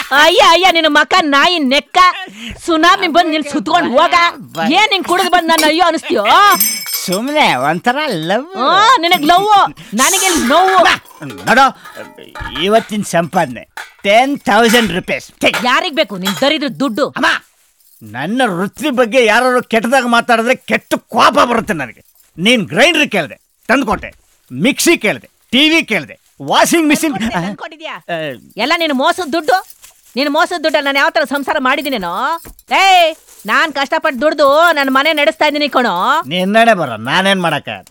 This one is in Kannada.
ಅಯ್ಯ ಅಯ್ಯ ನಿನ್ನ ಮಕ ನಾಯಿ ನೆಕ್ಕ ಸುನಾಮಿ ಬಂದ್ ನಿನ್ ಸುತ್ಕೊಂಡ್ ಹೋಗ ಏನ್ ನಿಂಗ್ ಕುಡಿದ್ ಬಂದ್ ನನ್ನ ಅಯ್ಯೋ ಅನಿಸ್ತೀಯೋ ಸುಮ್ನೆ ಒಂಥರ ಲವ್ ಆ, ನಿನಗ್ ಲವ್ ನನಗೆ ನೋವು ನೋಡೋ ಇವತ್ತಿನ ಸಂಪಾದನೆ ಟೆನ್ ತೌಸಂಡ್ ರುಪೀಸ್ ಯಾರಿಗ್ ಬೇಕು ನಿನ್ ದರಿದ್ರ ದುಡ್ಡು ಅಮ್ಮ ನನ್ನ ವೃತ್ತಿ ಬಗ್ಗೆ ಯಾರು ಕೆಟ್ಟದಾಗ ಮಾತಾಡಿದ್ರೆ ಕೆಟ್ಟ ಕೋಪ ಬರುತ್ತೆ ನನಗೆ ನೀನ್ ಗ್ರೈಂಡರ್ ಕೇಳಿದೆ ತಂದ್ಕೊಟ್ಟೆ ಮಿಕ್ಸಿ ಕೇಳಿದೆ ಟಿವಿ ಕೇಳಿದೆ ವಾಷಿಂಗ್ ಮಿಷಿನ್ ಅನ್ಕೊಂಡಿದ್ಯಾ ಎಲ್ಲ ನೀನು ಮೋಸದ ದುಡ್ಡು ನೀನು ಮೋಸದ ದುಡ್ಡ ನಾನು ಯಾವ ತರ ಸಂಸಾರ ಮಾಡಿದ್ದೀನೇನೋ ಏ ನಾನ್ ಕಷ್ಟಪಟ್ಟು ದುಡ್ದು ನನ್ನ ಮನೆ ನಡೆಸ್ತಾ ಇದ್ದೀನಿ ಕಣೋ ನಿನ್ನಡೆ ಬರೋ ನಾನೇನ್ ಮಾಡಕ್ಕ